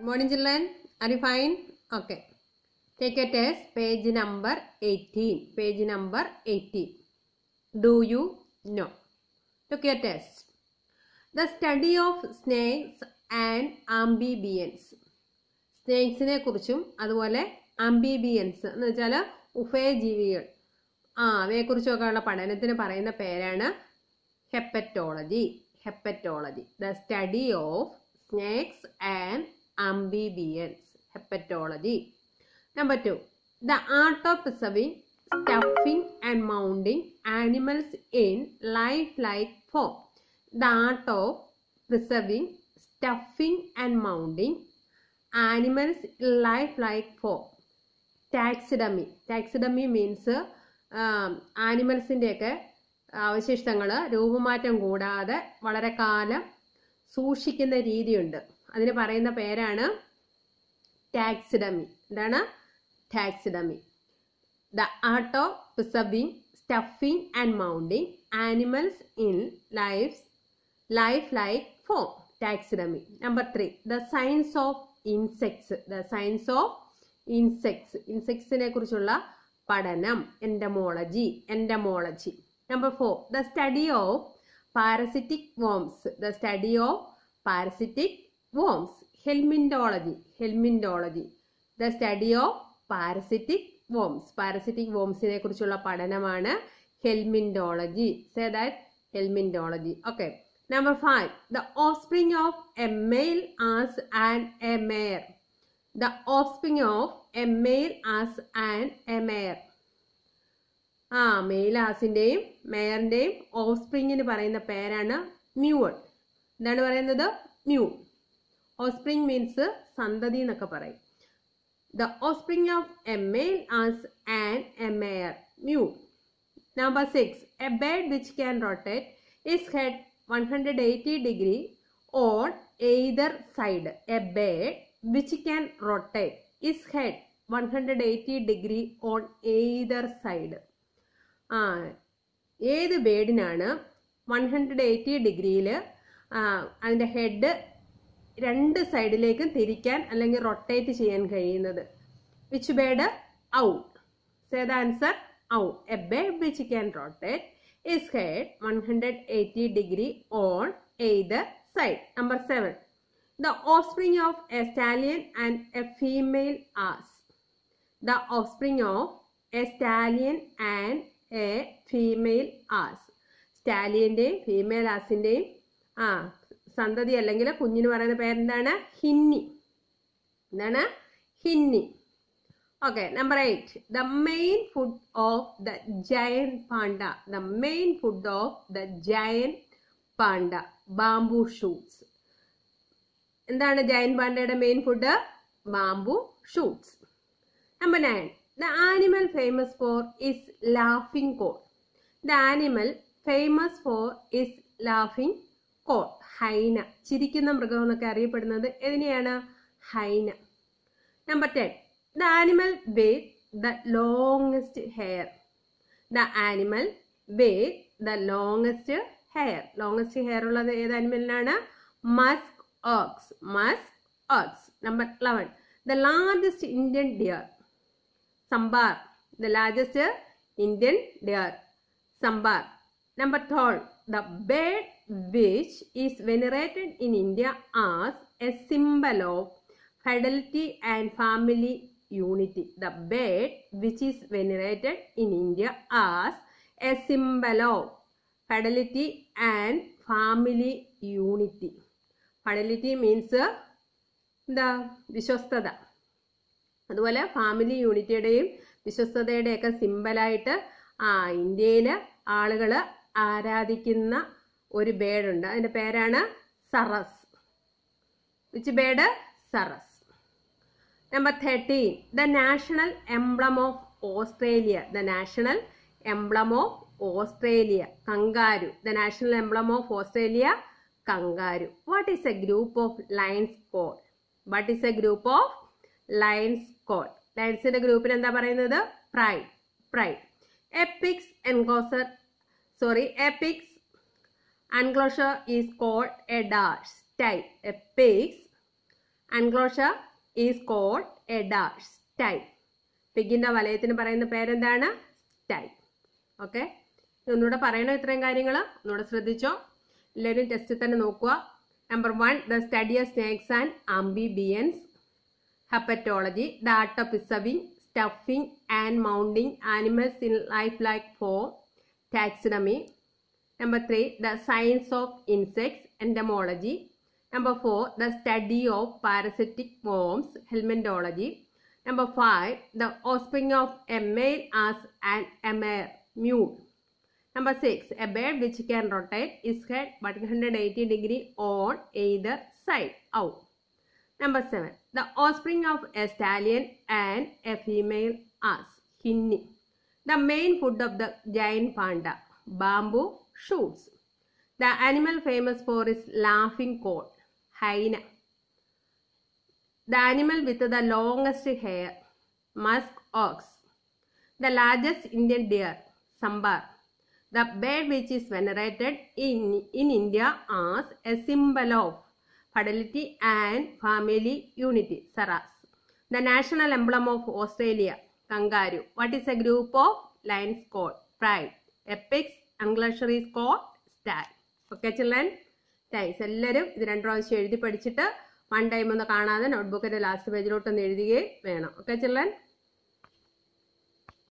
Morning children, are you fine? Okay. Take a test, page number 18. Page number 18. Do you know? Look your test. The study of snakes and amphibians. സ്നേക്സിനെ കുറിച്ചും അതുപോലെ അംബിബിയൻസ് എന്ന് വെച്ചാൽ ഉഭയജീവികൾ ആ അവയെക്കുറിച്ചൊക്കെ ഉള്ള പഠനത്തിന് പറയുന്ന പേരാണ് hepatology hepatology the study of snakes and amphibians hepatology number two the art of preserving stuffing and mounting animals in lifelike form the art of preserving stuffing and mounting animals in lifelike form taxidermy taxidermy means ആനിമൽസിൻ്റെയൊക്കെ അവശിഷ്ടങ്ങൾ രൂപമാറ്റം കൂടാതെ വളരെ കാലം സൂക്ഷിക്കുന്ന രീതിയുണ്ട് അതിന് പറയുന്ന പേരാണ് ടാക്സിഡമി എന്താണ് taxidermy the art of preserving stuffing and mounting animals in life lifelike form taxidermy number three the science of insects the science of insects ഇൻസെക്ട്സിനെ കുറിച്ചുള്ള പഠനം entomology entomology number four the study of parasitic worms the study of parasitic worms helmintology helmintology the study of parasitic worms parasitic wormsനെ കുറിച്ചുള്ള പഠനമാണ് helmintology say that helmintology okay number 5 the offspring of a male as and a mare the offspring of a male as and a mare ആ male ആസിന്റെയും മേയറിന്റെയും ഓഫ്സ്പ്രിങ്ങിന് പറയുന്ന പേരാണ് mule എന്താണ് പറയുന്നത് മ്യൂ ഓസ്പ്രിങ് മീൻസ് സന്തതി എന്നൊക്കെ പറയും the offspring of a male ass and a mare mule number six a bird which can rotate its head one hundred eighty degree on either side a bird which can rotate its head one hundred eighty degree on either side ആ ഏത് ബേഡിനാണ് one hundred eighty ഡിഗ്രിയിൽ അതിൻ്റെ head രണ്ട് സൈഡിലേക്കും തിരിക്കാൻ അല്ലെങ്കിൽ rotate ചെയ്യാൻ കഴിയുന്നത് which bird oh say the answer oh a bird which can rotate its head one hundred eighty degree on either side number seven the offspring of a stallion and a female ass the offspring of a stallion and a female ass സ്റ്റാലിയന്റെയും female ആസിന്റെയും ആ സന്തതി അല്ലെങ്കിൽ കുഞ്ഞിന് പറയുന്ന പേരെന്താണ് hinny എന്താണ് hinny okay number eight the main food of the giant panda the main food of the giant panda bamboo shoots എന്താണ് ജയൻ പാണ്ടയുടെ main food bamboo shoots number nine the animal famous for its laughing call the animal famous for its laughing call hyena ചിരിക്കുന്ന മൃഗം എന്നൊക്കെ അറിയപ്പെടുന്നത് എതിനെയാണ് hyena number ten the animal with the longest hair the animal with the longest hair longest hair ഉള്ളത് ഏത് ആനിമലിനാണ് musk ox musk ox number eleven the largest Indian deer sambar the largest Indian deer Sambhar number twelve the bird which is venerated in India as a symbol of fidelity and family unity. The bird which is venerated in India as a symbol of fidelity and family unity. Fidelity means എന്താ വിശ്വസ്തത അതുപോലെ family യൂണിറ്റിയുടെയും വിശ്വസ്തതയുടെയൊക്കെ സിമ്പലായിട്ട് ആ ഇന്ത്യയിൽ ആളുകൾ ആരാധിക്കുന്ന ഒരു ബേഡുണ്ട് അതിന്റെ പേരാണ് sarus which bird sarus number thirteen the national emblem of Australia the national emblem of Australia kangaroo the national emblem of Australia kangaroo what is a group of lions call what is a group of lions call ലയൻസിന്റെ ഗ്രൂപ്പിന് എന്താ പറയുന്നത് pride pride apex enclosure sorry apex enclosure is called a dash type apex enclosure is called a dash sty പിഗിന്റെ വലയത്തിന് പറയുന്ന പേരെന്താണ് സ്റ്റൈ okay ഒന്നുകൂടെ പറയണോ ഇത്രയും കാര്യങ്ങൾ ഒന്നുകൂടെ ശ്രദ്ധിച്ചോ എല്ലാവരും ടെസ്റ്റിൽ തന്നെ നോക്കുക number one the study of snakes and amphibians herpetology the art of preserving stuffing and mounting animals in life like for taxidermy Number three, the science of insects, entomology. Number four, the study of parasitic worms, helminthology. Number five, the offspring of a male as an a mare, mule. Number six, a bird which can rotate its head 180 degree on either side, out. Number seven, the offspring of a stallion and a female ass, hinni. The main food of the giant panda, bamboo shoots. The animal famous for its laughing coat, hyena. The animal with the longest hair, musk ox. The largest Indian deer, sambar. The bird which is venerated in, in India as a symbol of fidelity and family unity, saras. The national emblem of Australia, kangaroo. What is a group of lions called? Pride. Epics, Anglisher is called star. Okay, children? Thanks എല്ലാവരും ഇത് രണ്ട് പ്രാവശ്യം എഴുതി പഠിച്ചിട്ട് one time ഒന്ന് കാണാതെ നോട്ട്ബുക്കിന്റെ last പേജിലോട്ടൊന്ന് എഴുതുകയും വേണം ഓക്കെ ചില്ലൻ